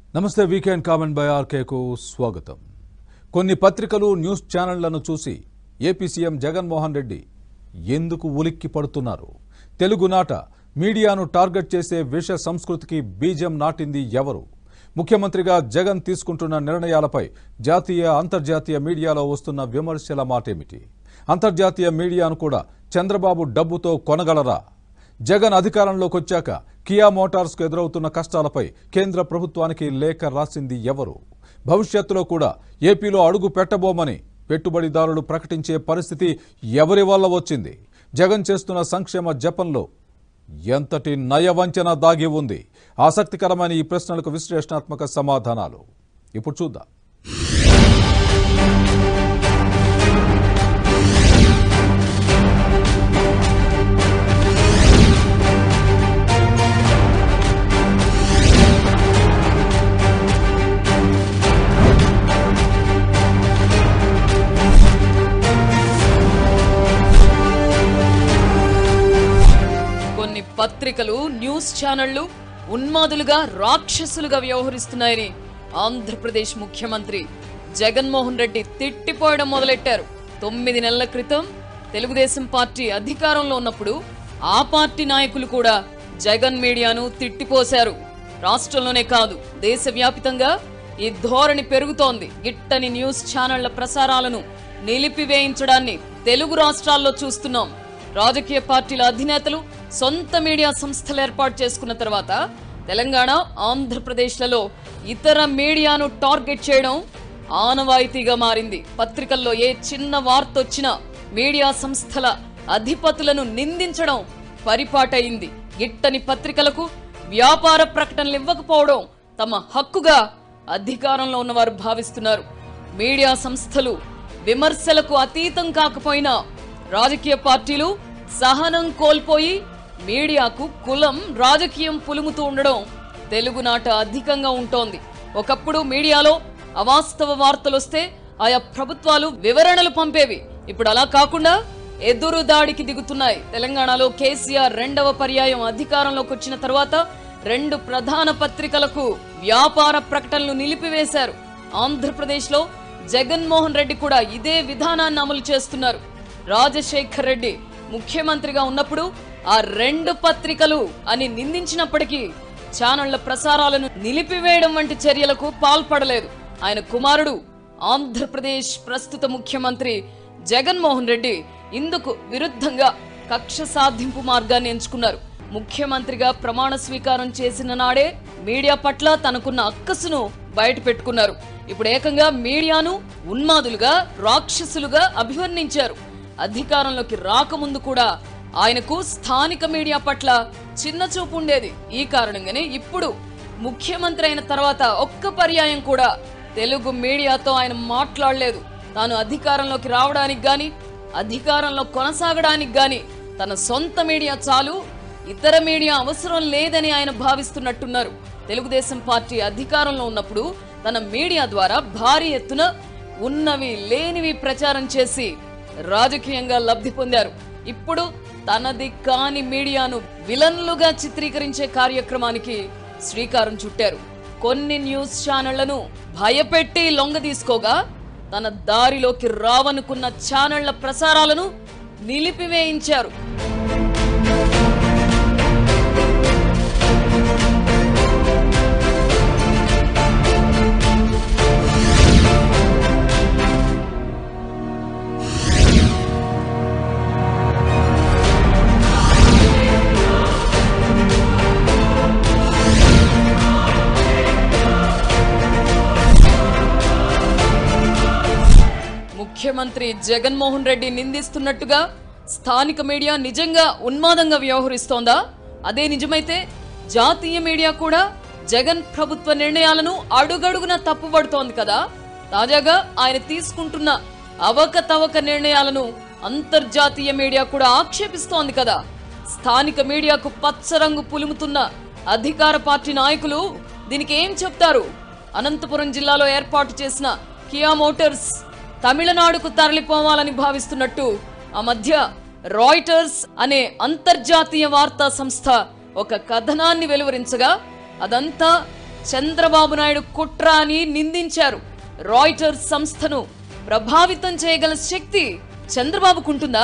నమస్తే weekend comment by ఆర్కేకు స్వాగతం కొన్ని పత్రికలు న్యూస్ ఛానళ్లను చూసి ఏపీ సీఎం జగన్మోహన్ రెడ్డి ఎందుకు ఉలిక్కి పడుతున్నారు తెలుగునాట మీడియాను టార్గెట్ చేసే విష సంస్కృతికి బీజం నాటింది ఎవరు ముఖ్యమంత్రిగా జగన్ తీసుకుంటున్న నిర్ణయాలపై జాతీయ అంతర్జాతీయ మీడియాలో వస్తున్న విమర్శల మాటేమిటి అంతర్జాతీయ మీడియాను కూడా చంద్రబాబు డబ్బుతో కొనగలరా జగన్ అధికారంలోకి వచ్చాక కియా మోటార్స్కు ఎదురవుతున్న కష్టాలపై కేంద్ర ప్రభుత్వానికి లేఖ రాసింది ఎవరు భవిష్యత్తులో కూడా ఏపీలో అడుగు పెట్టబోమని పెట్టుబడిదారులు ప్రకటించే పరిస్థితి ఎవరి వల్ల వచ్చింది జగన్ చేస్తున్న సంక్షేమ జపంలో ఎంతటి నయవంచన దాగి ఉంది ఆసక్తికరమైన ఈ ప్రశ్నలకు విశ్లేషణాత్మక సమాధానాలు ఇప్పుడు చూద్దాం కొన్ని పత్రికలు న్యూస్ ఛానళ్లు ఉన్మాదులుగా రాక్షసులుగా వ్యవహరిస్తున్నాయని ఆంధ్రప్రదేశ్ ముఖ్యమంత్రి జగన్మోహన్ రెడ్డి తిట్టిపోయడం మొదలెట్టారు తొమ్మిది నెలల క్రితం తెలుగుదేశం పార్టీ అధికారంలో ఉన్నప్పుడు ఆ పార్టీ నాయకులు కూడా జగన్ మీడియాను తిట్టిపోశారు రాష్ట్రంలోనే కాదు దేశవ్యాపితంగా ఈ ధోరణి పెరుగుతోంది గిట్టని న్యూస్ ఛానళ్ల ప్రసారాలను నిలిపివేయించడాన్ని తెలుగు రాష్ట్రాల్లో చూస్తున్నాం రాజకీయ పార్టీల అధినేతలు సొంత మీడియా సంస్థలు ఏర్పాటు చేసుకున్న తర్వాత తెలంగాణ ఆంధ్రప్రదేశ్లలో ఇతర మీడియాను టార్గెట్ చేయడం ఆనవాయితీగా మారింది పత్రికల్లో ఏ చిన్న వార్త వచ్చినా మీడియా సంస్థల అధిపతులను నిందించడం పరిపాటయింది గిట్టని పత్రికలకు వ్యాపార ప్రకటనలు ఇవ్వకపోవడం తమ హక్కుగా అధికారంలో ఉన్నవారు భావిస్తున్నారు మీడియా సంస్థలు విమర్శలకు అతీతం కాకపోయినా రాజకీయ పార్టీలు సహనం కోల్పోయి మీడియాకు కులం రాజకీయం పులుముతూ ఉండడం తెలుగునాట అధికంగా ఉంటోంది ఒకప్పుడు మీడియాలో అవాస్తవ వార్తలొస్తే ఆయా ప్రభుత్వాలు వివరణలు పంపేవి ఇప్పుడు అలా కాకుండా ఎదురు దాడికి దిగుతున్నాయి తెలంగాణలో కేసీఆర్ రెండవ పర్యాయం అధికారంలోకి వచ్చిన తర్వాత రెండు ప్రధాన పత్రికలకు వ్యాపార ప్రకటనలు నిలిపివేశారు ఆంధ్రప్రదేశ్లో జగన్మోహన్ రెడ్డి కూడా ఇదే విధానాన్ని అమలు చేస్తున్నారు రాజశేఖర్ రెడ్డి ముఖ్యమంత్రిగా ఉన్నప్పుడు ఆ రెండు పత్రికలు అని నిందించినప్పటికీ ఛానళ్ల ప్రసారాలను నిలిపివేయడం వంటి చర్యలకు పాల్పడలేదు ఆయన కుమారుడు ఆంధ్రప్రదేశ్ ప్రస్తుత ముఖ్యమంత్రి జగన్మోహన్ రెడ్డి ఇందుకు విరుద్ధంగా కక్ష సాధింపు మార్గాన్ని ఎంచుకున్నారు ముఖ్యమంత్రిగా ప్రమాణ స్వీకారం చేసిన నాడే మీడియా పట్ల తనకున్న అక్కసును బయట పెట్టుకున్నారు ఇప్పుడు ఏకంగా మీడియాను ఉన్మాదులుగా రాక్షసులుగా అభివర్ణించారు అధికారంలోకి రాకముందు కూడా ఆయనకు స్థానిక మీడియా పట్ల చిన్న చూపు ఉండేది ఈ కారణంగానే ఇప్పుడు ముఖ్యమంత్రి అయిన తర్వాత ఒక్క పర్యాయం కూడా తెలుగు మీడియాతో ఆయన మాట్లాడలేదు తాను అధికారంలోకి రావడానికి గాని అధికారంలో కొనసాగడానికి గాని తన సొంత మీడియా చాలు ఇతర మీడియా అవసరం లేదని ఆయన భావిస్తున్నట్టున్నారు తెలుగుదేశం పార్టీ అధికారంలో ఉన్నప్పుడు తన మీడియా ద్వారా భారీ ఎత్తున ఉన్నవి లేనివి ప్రచారం చేసి రాజకీయంగా లబ్ధి పొందారు ఇప్పుడు తనది కాని మీడియాను విలన్లుగా చిత్రీకరించే కార్యక్రమానికి శ్రీకారం చుట్టారు కొన్ని న్యూస్ ఛానళ్లను భయపెట్టి లొంగ తీసుకోగా తన దారిలోకి రావనుకున్న ఛానళ్ల ప్రసారాలను నిలిపివేయించారు ముఖ్యమంత్రి జగన్మోహన్ రెడ్డి నిందిస్తున్నట్టుగా స్థానిక మీడియా నిజంగా ఉన్మాదంగా వ్యవహరిస్తోందా అదే నిజమైతే జాతీయ మీడియా కూడా జగన్ ప్రభుత్వ నిర్ణయాలను అడుగడుగున తప్పుపడుతోంది కదా తాజాగా ఆయన తీసుకుంటున్న అవకతవక నిర్ణయాలను అంతర్జాతీయ మీడియా కూడా ఆక్షేపిస్తోంది కదా స్థానిక మీడియాకు పచ్చరంగు పులుముతున్న అధికార పార్టీ నాయకులు దీనికి ఏం చెప్తారు అనంతపురం జిల్లాలో ఏర్పాటు చేసిన కియా మోటార్స్ తమిళనాడుకు తరలిపోవాలని భావిస్తున్నట్టు ఆ మధ్య రాయిటర్స్ అనే అంతర్జాతీయ వార్తా సంస్థ ఒక కథనాన్ని వెలువరించగా అదంతా చంద్రబాబు నాయుడు కుట్ర అని నిందించారు రాయిటర్స్ సంస్థను ప్రభావితం చేయగల శక్తి చంద్రబాబుకుంటుందా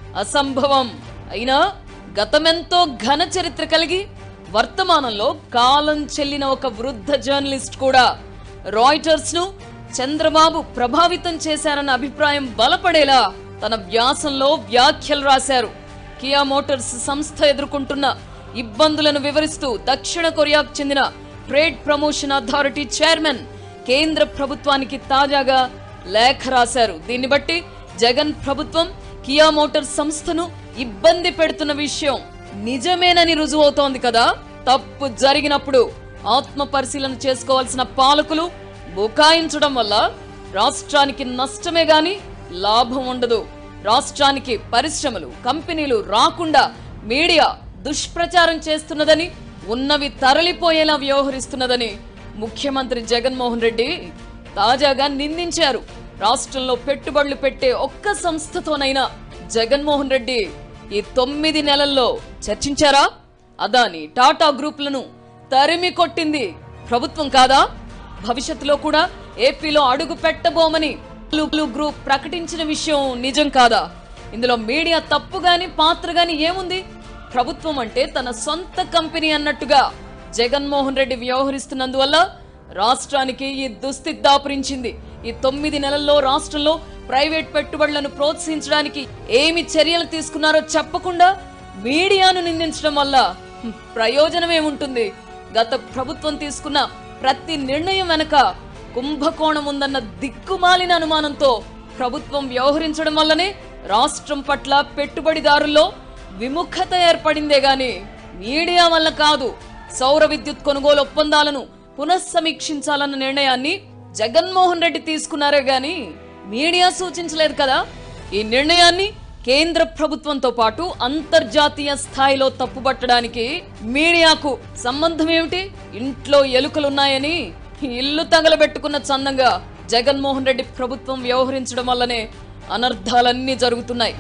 అసంభవం అయినా గతమెంతో ఘన చరిత్ర కలిగి వర్తమానంలో కాలం చెల్లిన ఒక వృద్ధ జర్నలిస్ట్ కూడా రాయిటర్స్ ను చంద్రబాబు ప్రభావితం చేశారన్న అభిప్రాయం బలపడేలా తన వ్యాసంలో వ్యాఖ్యలు రాశారు కియా మోటార్స్ సంస్థ ఎదుర్కొంటున్న ఇబ్బందులను వివరిస్తూ దక్షిణ కొరియాకు చెందిన ట్రేడ్ ప్రమోషన్ అథారిటీ చైర్మన్ కేంద్ర ప్రభుత్వానికి తాజాగా లేఖ రాశారు దీన్ని బట్టి జగన్ ప్రభుత్వం కియా మోటార్స్ సంస్థను ఇబ్బంది పెడుతున్న విషయం నిజమేనని రుజువవుతోంది కదా తప్పు జరిగినప్పుడు ఆత్మ పరిశీలన చేసుకోవాల్సిన పాలకులు బుకాయించడం వల్ల రాష్ట్రానికి నష్టమే గాని లాభం ఉండదు రాష్ట్రానికి పరిశ్రమలు కంపెనీలు రాకుండా మీడియా దుష్ప్రచారం చేస్తున్నదని ఉన్నవి తరలిపోయేలా వ్యవహరిస్తున్నదని ముఖ్యమంత్రి జగన్మోహన్ రెడ్డి తాజాగా నిందించారు రాష్ట్రంలో పెట్టుబడులు పెట్టే ఒక్క సంస్థతోనైనా జగన్మోహన్ రెడ్డి ఈ తొమ్మిది నెలల్లో చర్చించారా అదాని టాటా గ్రూపులను తరిమి కొట్టింది ప్రభుత్వం కాదా భవిష్యత్తులో కూడా ఏపీలో అడుగు పెట్టబోమని లుబ్లు గ్రూప్ ప్రకటించిన విషయం నిజం కాదా ఇందులో మీడియా తప్పు గాని పాత్ర గాని ఏముంది ప్రభుత్వం అంటే తన సొంత కంపెనీ అన్నట్టుగా జగన్మోహన్ రెడ్డి వ్యవహరిస్తున్నందువల్ల రాష్ట్రానికి ఈ దుస్థితి దాపురించింది ఈ తొమ్మిది నెలల్లో రాష్ట్రంలో ప్రైవేట్ పెట్టుబడులను ప్రోత్సహించడానికి ఏమి చర్యలు తీసుకున్నారో చెప్పకుండా మీడియాను నిందించడం వల్ల హ్మ్, ప్రయోజనం ఏముంటుంది గత ప్రభుత్వం తీసుకున్న ప్రతి నిర్ణయం వెనక కుంభకోణం ఉందన్న దిక్కుమాలిన అనుమానంతో ప్రభుత్వం వ్యవహరించడం వల్లనే రాష్ట్రం పట్ల పెట్టుబడిదారుల్లో విముఖత ఏర్పడిందే గాని మీడియా వల్ల కాదు సౌర విద్యుత్ కొనుగోలు ఒప్పందాలను పునఃసమీక్షించాలన్న నిర్ణయాన్ని జగన్మోహన్ రెడ్డి తీసుకున్నారే గాని మీడియా సూచించలేదు కదా ఈ నిర్ణయాన్ని కేంద్ర ప్రభుత్వంతో పాటు అంతర్జాతీయ స్థాయిలో తప్పుపట్టడానికి మీడియాకు సంబంధం ఏమిటి ఇంట్లో ఎలుకలున్నాయని ఇల్లు తగలబెట్టుకున్న చందంగా జగన్మోహన్ రెడ్డి ప్రభుత్వం వ్యవహరించడం వల్లనే అనర్థాలన్నీ జరుగుతున్నాయి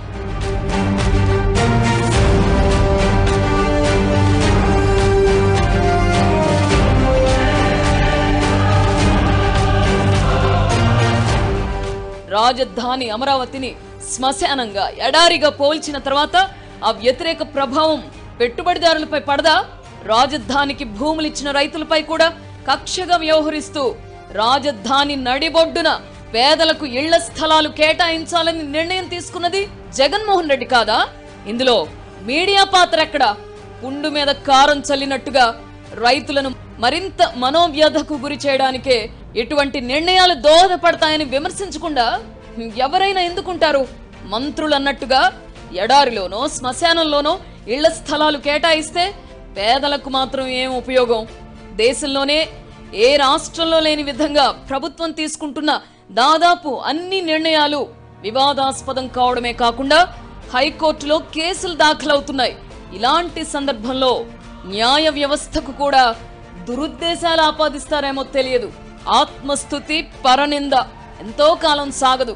రాజధాని అమరావతిని శ్మశానంగా ఎడారిగా పోల్చిన తర్వాత ఆ వ్యతిరేక ప్రభావం పెట్టుబడిదారులపై పడదా రాజధానికి భూములిచ్చిన రైతులపై కూడా కక్షగా వ్యవహరిస్తూ రాజధాని నడిబొడ్డున పేదలకు ఇళ్ల స్థలాలు కేటాయించాలని నిర్ణయం తీసుకున్నది జగన్మోహన్ రెడ్డి కాదా ఇందులో మీడియా పాత్ర ఎక్కడా పుండు మీద కారం చల్లినట్టుగా రైతులను మరింత మనోవ్యధకు గురి చేయడానికే ఇటువంటి నిర్ణయాలు దోహదపడతాయని విమర్శించకుండా ఎవరైనా ఎందుకుంటారు మంత్రులు అన్నట్టుగా ఎడారిలోనో శ్మశానంలోనో ఇళ్ల స్థలాలు కేటాయిస్తే పేదలకు మాత్రం ఏం ఉపయోగం దేశంలోనే ఏ రాష్ట్రంలో లేని విధంగా ప్రభుత్వం తీసుకుంటున్న దాదాపు అన్ని నిర్ణయాలు వివాదాస్పదం కావడమే కాకుండా హైకోర్టులో కేసులు దాఖలవుతున్నాయి ఇలాంటి సందర్భంలో న్యాయ వ్యవస్థకు కూడా దురుద్దేశాలు ఆపాదిస్తారేమో తెలియదు ఆత్మస్థుతి పరనింద ఎంతో కాలం సాగదు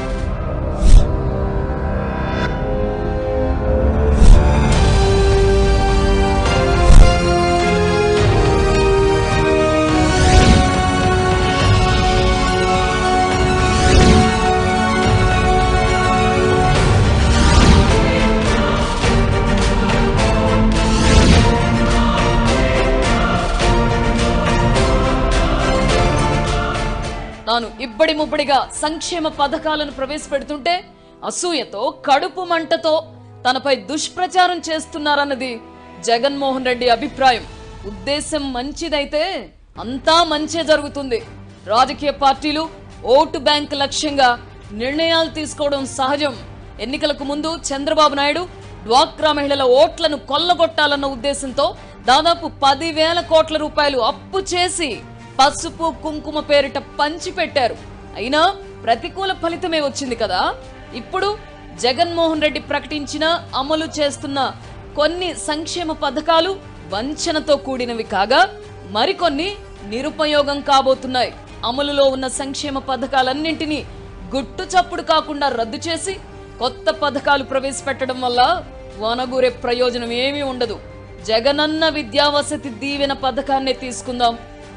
తాను ఇబ్బడి ముబ్బడిగా సంక్షేమ పథకాలను ప్రవేశపెడుతుంటే అసూయతో కడుపు మంటతో తనపై దుష్ప్రచారం చేస్తున్నారన్నది జగన్మోహన్ రెడ్డి అభిప్రాయం ఉద్దేశం మంచిదైతే అంతా మంచే జరుగుతుంది రాజకీయ పార్టీలు ఓటు బ్యాంక్ లక్ష్యంగా నిర్ణయాలు తీసుకోవడం సహజం ఎన్నికలకు ముందు చంద్రబాబు నాయుడు డ్వాక్రా మహిళల ఓట్లను కొల్లగొట్టాలన్న ఉద్దేశంతో దాదాపు పదివేల కోట్ల రూపాయలు అప్పు చేసి పసుపు కుంకుమ పేరిట పంచిపెట్టారు అయినా ప్రతికూల ఫలితమే వచ్చింది కదా ఇప్పుడు జగన్మోహన్ రెడ్డి ప్రకటించిన అమలు చేస్తున్న కొన్ని సంక్షేమ పథకాలు వంచనతో కూడినవి కాగా మరికొన్ని నిరుపయోగం కాబోతున్నాయి అమలులో ఉన్న సంక్షేమ పథకాలన్నింటినీ గుట్టు చప్పుడు కాకుండా రద్దు చేసి కొత్త పథకాలు ప్రవేశపెట్టడం వల్ల వనగూరే ప్రయోజనం ఏమీ ఉండదు జగనన్న విద్యావసతి దీవెన పథకాన్నే తీసుకుందాం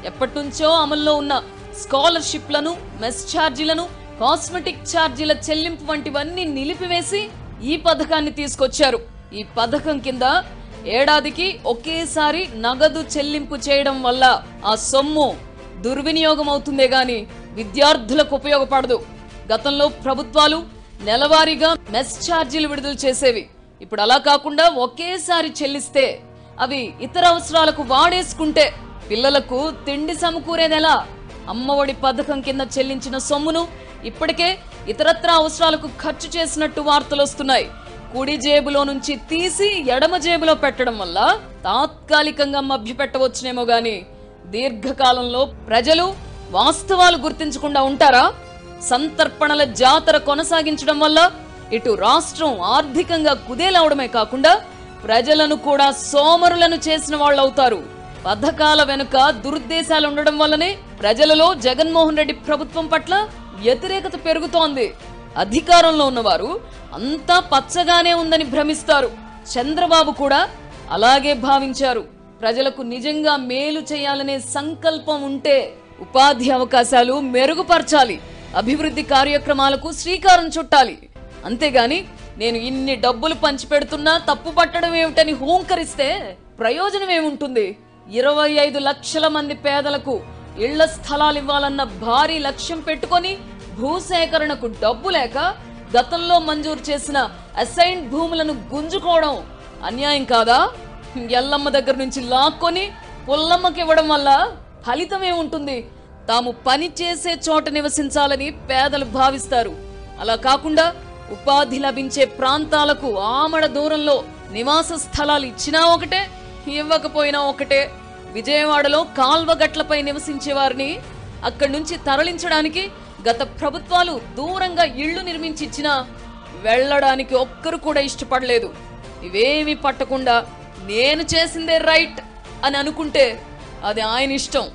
ఎప్పటి నుంచో అమల్లో ఉన్న స్కాలర్షిప్లను మెస్ ఛార్జీలను కాస్మెటిక్ ఛార్జీల చెల్లింపు వంటివన్నీ నిలిపివేసి ఈ పథకాన్ని తీసుకొచ్చారు ఈ పథకం కింద ఏడాదికి ఒకేసారి నగదు చెల్లింపు చేయడం వల్ల ఆ సొమ్ము దుర్వినియోగం అవుతుందే గాని విద్యార్థులకు ఉపయోగపడదు గతంలో ప్రభుత్వాలు నెలవారీగా మెస్ ఛార్జీలు విడుదల చేసేవి ఇప్పుడు అలా కాకుండా ఒకేసారి చెల్లిస్తే అవి ఇతర అవసరాలకు వాడేసుకుంటే పిల్లలకు తిండి సమకూరేదెలా అమ్మఒడి పథకం కింద చెల్లించిన సొమ్మును ఇప్పటికే ఇతరత్ర అవసరాలకు ఖర్చు చేసినట్టు వార్తలు వస్తున్నాయి కుడి జేబులో నుంచి తీసి ఎడమ జేబులో పెట్టడం వల్ల తాత్కాలికంగా మభ్యపెట్టవచ్చునేమో గాని దీర్ఘకాలంలో ప్రజలు వాస్తవాలు గుర్తించకుండా ఉంటారా సంతర్పణల జాతర కొనసాగించడం వల్ల ఇటు రాష్ట్రం ఆర్థికంగా కుదేలవడమే కాకుండా ప్రజలను కూడా సోమరులను చేసిన వాళ్ళు అవుతారు పథకాల వెనుక దురుద్దేశాలు ఉండడం వల్లనే ప్రజలలో జగన్మోహన్ రెడ్డి ప్రభుత్వం పట్ల వ్యతిరేకత పెరుగుతోంది అధికారంలో ఉన్నవారు అంతా పచ్చగానే ఉందని భ్రమిస్తారు చంద్రబాబు కూడా అలాగే భావించారు ప్రజలకు నిజంగా మేలు చేయాలనే సంకల్పం ఉంటే ఉపాధి అవకాశాలు మెరుగుపరచాలి అభివృద్ధి కార్యక్రమాలకు శ్రీకారం చుట్టాలి అంతేగాని నేను ఇన్ని డబ్బులు పంచిపెడుతున్నా తప్పు పట్టడం ఏమిటని హూంకరిస్తే ప్రయోజనం ఏముంటుంది ఇరవై ఐదు లక్షల మంది పేదలకు ఇళ్ల స్థలాలు ఇవ్వాలన్న భారీ లక్ష్యం పెట్టుకొని భూసేకరణకు డబ్బు లేక గతంలో మంజూరు చేసిన అసైన్ భూములను గుంజుకోవడం అన్యాయం కాదా ఎల్లమ్మ దగ్గర నుంచి లాక్కొని పుల్లమ్మకి ఇవ్వడం వల్ల ఫలితం ఏముంటుంది తాము పని చేసే చోట నివసించాలని పేదలు భావిస్తారు అలా కాకుండా ఉపాధి లభించే ప్రాంతాలకు ఆమడ దూరంలో నివాస స్థలాలు ఇచ్చినా ఒకటే ఇవ్వకపోయినా ఒకటే విజయవాడలో కాల్వ గట్లపై నివసించే వారిని అక్కడి నుంచి తరలించడానికి గత ప్రభుత్వాలు దూరంగా ఇళ్లు నిర్మించి ఇచ్చినా వెళ్ళడానికి ఒక్కరు కూడా ఇష్టపడలేదు ఇవేమీ పట్టకుండా నేను చేసిందే రైట్ అని అనుకుంటే అది ఆయన ఇష్టం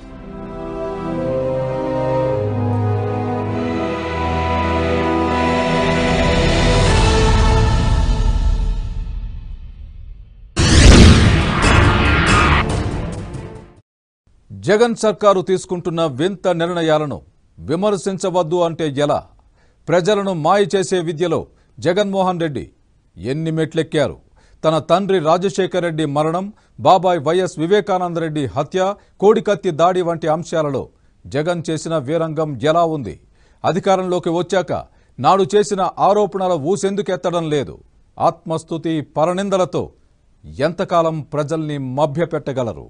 జగన్ సర్కారు తీసుకుంటున్న వింత నిర్ణయాలను విమర్శించవద్దు అంటే ఎలా ప్రజలను మాయ చేసే విద్యలో జగన్మోహన్ రెడ్డి ఎన్ని మెట్లెక్కారు తన తండ్రి రాజశేఖర్ రెడ్డి మరణం బాబాయ్ వైఎస్ వివేకానందరెడ్డి హత్య కోడికత్తి దాడి వంటి అంశాలలో జగన్ చేసిన వీరంగం ఎలా ఉంది అధికారంలోకి వచ్చాక నాడు చేసిన ఆరోపణల ఊసెందుకెత్తడం లేదు ఆత్మస్థుతి పరనిందలతో ఎంతకాలం ప్రజల్ని మభ్యపెట్టగలరు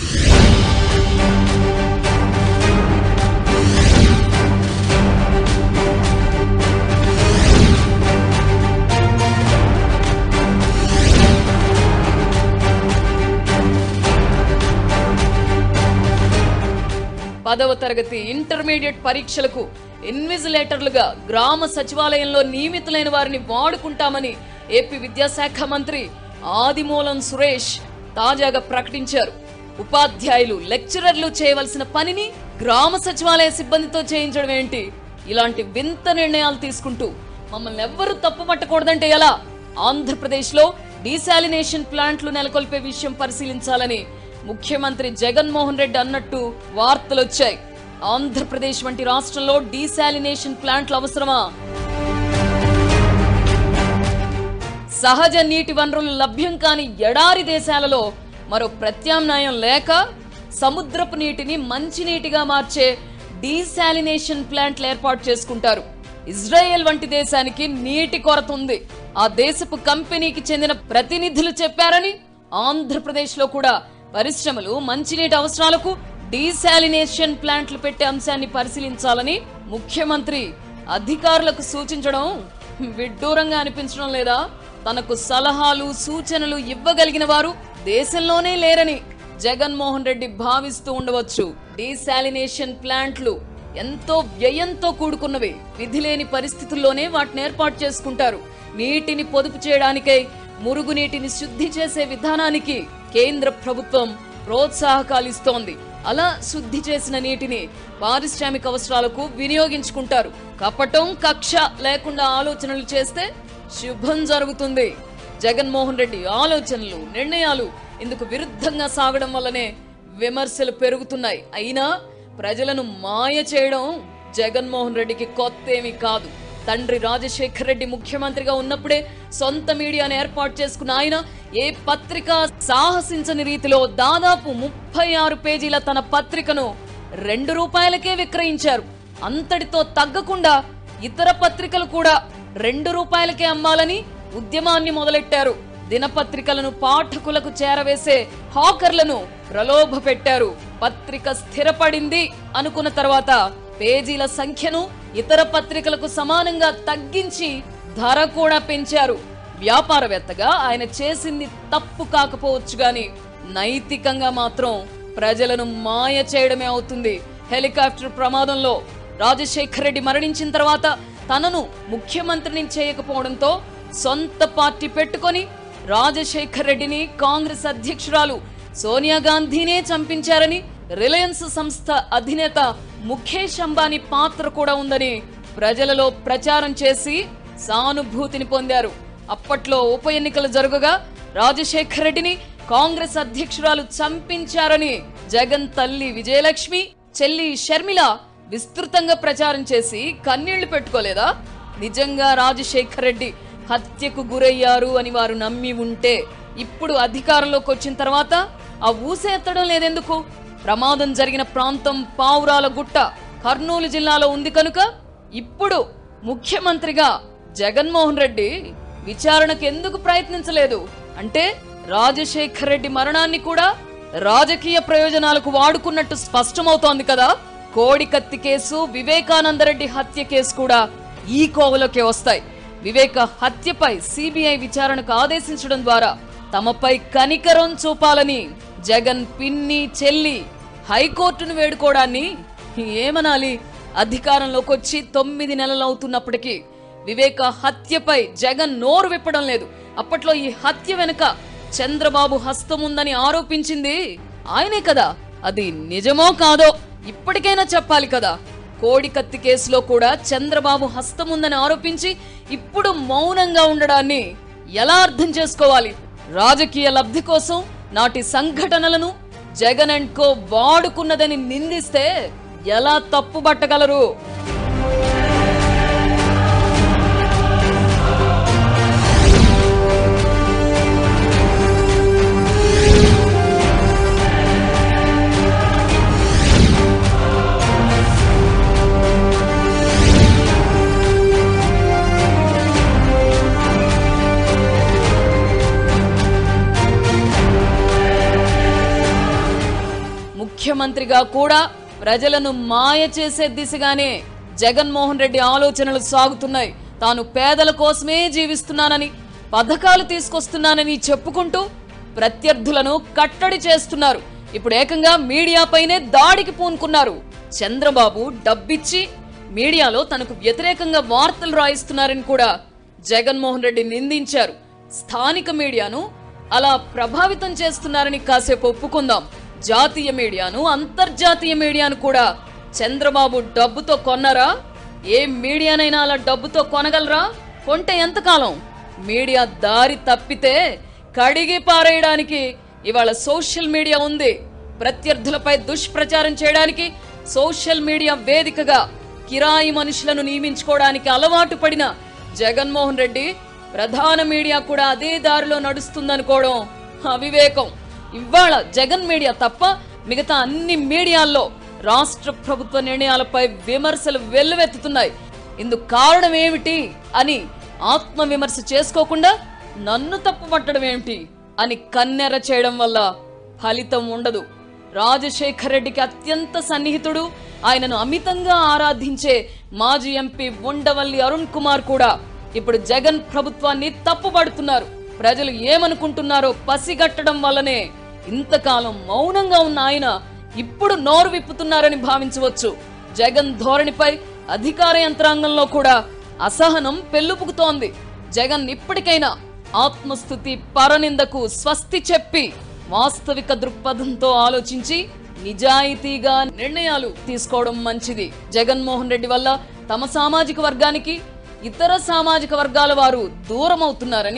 పదవ తరగతి ఇంటర్మీడియట్ పరీక్షలకు ఇన్విజిలేటర్లుగా గ్రామ సచివాలయంలో నియమితులైన వారిని వాడుకుంటామని ఏపీ విద్యాశాఖ మంత్రి ఆదిమూలం సురేష్ తాజాగా ప్రకటించారు ఉపాధ్యాయులు లెక్చరర్లు చేయవలసిన పనిని గ్రామ సచివాలయ సిబ్బందితో చేయించడం ఏంటి ఇలాంటి వింత నిర్ణయాలు తీసుకుంటూ మమ్మల్ని ఎవ్వరూ తప్పు పట్టకూడదంటే ఎలా ఆంధ్రప్రదేశ్లో డీశాలినేషన్ ప్లాంట్లు నెలకొల్పే విషయం పరిశీలించాలని ముఖ్యమంత్రి జగన్మోహన్ రెడ్డి అన్నట్టు వార్తలొచ్చాయి ఆంధ్రప్రదేశ్ వంటి రాష్ట్రంలో డీశాలినేషన్ ప్లాంట్లు అవసరమా సహజ నీటి వనరులు లభ్యం కాని ఎడారి దేశాలలో మరో ప్రత్యామ్నాయం లేక సముద్రపు నీటిని మంచినీటిగా మార్చే డీశాలినేషన్ ప్లాంట్లు ఏర్పాటు చేసుకుంటారు ఇజ్రాయెల్ వంటి దేశానికి నీటి కొరత ఉంది ఆ దేశపు కంపెనీకి చెందిన ప్రతినిధులు చెప్పారని ఆంధ్రప్రదేశ్ లో కూడా పరిశ్రమలు మంచినీటి అవసరాలకు డీశాలినేషన్ ప్లాంట్లు పెట్టే అంశాన్ని పరిశీలించాలని ముఖ్యమంత్రి అధికారులకు సూచించడం విడ్డూరంగా అనిపించడం లేదా తనకు సలహాలు సూచనలు ఇవ్వగలిగిన వారు దేశంలోనే లేరని జగన్మోహన్ రెడ్డి భావిస్తూ ఉండవచ్చు డీశాలినేషన్ ప్లాంట్లు ఎంతో వ్యయంతో కూడుకున్నవి విధి లేని పరిస్థితుల్లోనే వాటిని ఏర్పాటు చేసుకుంటారు నీటిని పొదుపు చేయడానికై మురుగునీటిని శుద్ధి చేసే విధానానికి కేంద్ర ప్రభుత్వం ప్రోత్సాహకాలు ఇస్తోంది అలా శుద్ధి చేసిన నీటిని పారిశ్రామిక అవసరాలకు వినియోగించుకుంటారు కపటం కక్ష లేకుండా ఆలోచనలు చేస్తే శుభం జరుగుతుంది జగన్మోహన్ రెడ్డి ఆలోచనలు నిర్ణయాలు ఇందుకు విరుద్ధంగా సాగడం వల్లనే విమర్శలు పెరుగుతున్నాయి అయినా ప్రజలను మాయ చేయడం జగన్మోహన్ రెడ్డికి కొత్తేమీ కాదు తండ్రి రాజశేఖర్ రెడ్డి ముఖ్యమంత్రిగా ఉన్నప్పుడే సొంత మీడియాను ఏర్పాటు చేసుకున్న ఆయన ఏ పత్రిక సాహసించని రీతిలో దాదాపు ముప్పై ఆరు పేజీల తన పత్రికను రెండు రూపాయలకే విక్రయించారు అంతటితో తగ్గకుండా ఇతర పత్రికలు కూడా రెండు రూపాయలకే అమ్మాలని ఉద్యమాన్ని మొదలెట్టారు దినపత్రికలను పాఠకులకు చేరవేసే హాకర్లను ప్రలోభ పెట్టారు పత్రిక స్థిరపడింది అనుకున్న తర్వాత పేజీల సంఖ్యను ఇతర పత్రికలకు సమానంగా తగ్గించి ధర కూడా పెంచారు వ్యాపారవేత్తగా ఆయన చేసింది తప్పు కాకపోవచ్చు గాని నైతికంగా మాత్రం ప్రజలను మాయ చేయడమే అవుతుంది హెలికాప్టర్ ప్రమాదంలో రాజశేఖర్ రెడ్డి మరణించిన తర్వాత తనను ముఖ్యమంత్రిని చేయకపోవడంతో సొంత పార్టీ పెట్టుకొని రాజశేఖర్ రెడ్డిని కాంగ్రెస్ అధ్యక్షురాలు సోనియా గాంధీనే చంపించారని రిలయన్స్ సంస్థ అధినేత ముఖేష్ అంబానీ పాత్ర కూడా ఉందని ప్రజలలో ప్రచారం చేసి సానుభూతిని పొందారు అప్పట్లో ఉప ఎన్నికలు జరగగా రాజశేఖర్ రెడ్డిని కాంగ్రెస్ అధ్యక్షురాలు చంపించారని జగన్ తల్లి విజయలక్ష్మి చెల్లి షర్మిల విస్తృతంగా ప్రచారం చేసి కన్నీళ్లు పెట్టుకోలేదా నిజంగా రాజశేఖర్ రెడ్డి హత్యకు గురయ్యారు అని వారు నమ్మి ఉంటే ఇప్పుడు అధికారంలోకి వచ్చిన తర్వాత ఆ ఊసే ఎత్తడం లేదెందుకు ప్రమాదం జరిగిన ప్రాంతం పావురాల గుట్ట కర్నూలు జిల్లాలో ఉంది కనుక ఇప్పుడు ముఖ్యమంత్రిగా జగన్మోహన్ రెడ్డి విచారణకు ఎందుకు ప్రయత్నించలేదు అంటే రాజశేఖర్ రెడ్డి మరణాన్ని కూడా రాజకీయ ప్రయోజనాలకు వాడుకున్నట్టు స్పష్టమవుతోంది కదా కోడికత్తి కేసు వివేకానందరెడ్డి హత్య కేసు కూడా ఈ కోవలోకే వస్తాయి వివేక హత్యపై సిబిఐ విచారణకు ఆదేశించడం ద్వారా తమపై కనికరం చూపాలని జగన్ పిన్ని చెల్లి హైకోర్టును వేడుకోవడాన్ని ఏమనాలి అధికారంలోకి వచ్చి తొమ్మిది నెలలు అవుతున్నప్పటికీ వివేక హత్యపై జగన్ నోరు విప్పడం లేదు అప్పట్లో ఈ హత్య వెనుక చంద్రబాబు హస్తం ఉందని ఆరోపించింది ఆయనే కదా అది నిజమో కాదో ఇప్పటికైనా చెప్పాలి కదా కోడికత్తి కేసులో కూడా చంద్రబాబు హస్తం ఉందని ఆరోపించి ఇప్పుడు మౌనంగా ఉండడాన్ని ఎలా అర్థం చేసుకోవాలి రాజకీయ లబ్ధి కోసం నాటి సంఘటనలను జగన్ అండ్ కో వాడుకున్నదని నిందిస్తే ఎలా తప్పుబట్టగలరు ముఖ్యమంత్రిగా కూడా ప్రజలను మాయ చేసే దిశగానే జగన్మోహన్ రెడ్డి ఆలోచనలు సాగుతున్నాయి తాను పేదల కోసమే జీవిస్తున్నానని పథకాలు తీసుకొస్తున్నానని చెప్పుకుంటూ ప్రత్యర్థులను కట్టడి చేస్తున్నారు ఇప్పుడు ఏకంగా మీడియాపైనే దాడికి పూనుకున్నారు చంద్రబాబు డబ్బిచ్చి మీడియాలో తనకు వ్యతిరేకంగా వార్తలు రాయిస్తున్నారని కూడా జగన్మోహన్ రెడ్డి నిందించారు స్థానిక మీడియాను అలా ప్రభావితం చేస్తున్నారని కాసేపు ఒప్పుకుందాం జాతీయ మీడియాను అంతర్జాతీయ మీడియాను కూడా చంద్రబాబు డబ్బుతో కొన్నారా ఏ మీడియానైనా అలా డబ్బుతో కొనగలరా కొంటే ఎంతకాలం మీడియా దారి తప్పితే కడిగి పారేయడానికి ఇవాళ సోషల్ మీడియా ఉంది ప్రత్యర్థులపై దుష్ప్రచారం చేయడానికి సోషల్ మీడియా వేదికగా కిరాయి మనుషులను నియమించుకోవడానికి అలవాటు పడిన జగన్మోహన్ రెడ్డి ప్రధాన మీడియా కూడా అదే దారిలో నడుస్తుందనుకోవడం అవివేకం ఇవాళ జగన్ మీడియా తప్ప మిగతా అన్ని మీడియాల్లో రాష్ట్ర ప్రభుత్వ నిర్ణయాలపై విమర్శలు వెల్లువెత్తుతున్నాయి ఇందుకు కారణం ఏమిటి అని ఆత్మ విమర్శ చేసుకోకుండా నన్ను తప్పు పట్టడం ఏమిటి అని కన్నెర చేయడం వల్ల ఫలితం ఉండదు రాజశేఖర్ రెడ్డికి అత్యంత సన్నిహితుడు ఆయనను అమితంగా ఆరాధించే మాజీ ఎంపీ ఉండవల్లి అరుణ్ కుమార్ కూడా ఇప్పుడు జగన్ ప్రభుత్వాన్ని తప్పుపడుతున్నారు ప్రజలు ఏమనుకుంటున్నారో పసిగట్టడం వల్లనే ఇంతకాలం మౌనంగా ఉన్న ఆయన ఇప్పుడు నోరు విప్పుతున్నారని భావించవచ్చు జగన్ ధోరణిపై అధికార యంత్రాంగంలో కూడా అసహనం పెల్లుపుకుతోంది జగన్ ఇప్పటికైనా ఆత్మస్థుతి పరనిందకు స్వస్తి చెప్పి వాస్తవిక దృక్పథంతో ఆలోచించి నిజాయితీగా నిర్ణయాలు తీసుకోవడం మంచిది జగన్మోహన్ రెడ్డి వల్ల తమ సామాజిక వర్గానికి ఇతర సామాజిక వర్గాల వారు దూరం అవుతున్నారని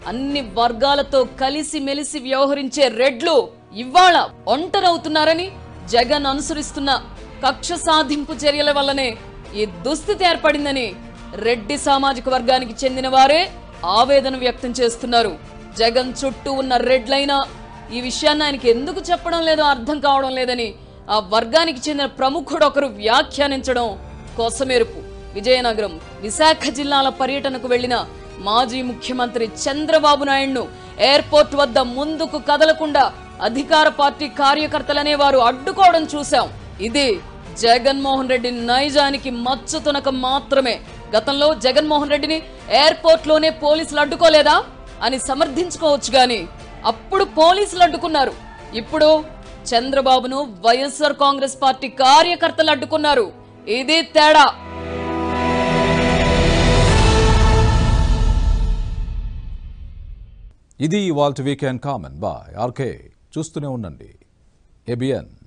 అన్ని వర్గాలతో కలిసి మెలిసి వ్యవహరించే రెడ్లు ఇవాళ ఒంటరవుతున్నారని జగన్ అనుసరిస్తున్న కక్ష సాధింపు చర్యల వల్లనే ఈ దుస్థితి ఏర్పడిందని రెడ్డి సామాజిక వర్గానికి చెందిన వారే ఆవేదన వ్యక్తం చేస్తున్నారు జగన్ చుట్టూ ఉన్న రెడ్లైనా ఈ విషయాన్ని ఆయనకి ఎందుకు చెప్పడం లేదో అర్థం కావడం లేదని ఆ వర్గానికి చెందిన ప్రముఖుడు ఒకరు వ్యాఖ్యానించడం కోసమేరుపు విజయనగరం విశాఖ జిల్లాల పర్యటనకు వెళ్లిన మాజీ ముఖ్యమంత్రి చంద్రబాబు నాయుడును ఎయిర్పోర్ట్ వద్ద ముందుకు కదలకుండా అధికార పార్టీ కార్యకర్తలనే వారు అడ్డుకోవడం చూశాం ఇది జగన్మోహన్ రెడ్డి నైజానికి మచ్చు తునక మాత్రమే గతంలో జగన్మోహన్ రెడ్డిని ఎయిర్పోర్ట్ లోనే పోలీసులు అడ్డుకోలేదా అని సమర్థించుకోవచ్చు గాని అప్పుడు పోలీసులు అడ్డుకున్నారు ఇప్పుడు చంద్రబాబును వైఎస్ఆర్ కాంగ్రెస్ పార్టీ కార్యకర్తలు అడ్డుకున్నారు ఇది తేడా ఇది వాల్ట్ వీకెండ్ కామన్ బాయ్ ఆర్కే చూస్తూనే ఉండండి ఏబిఎన్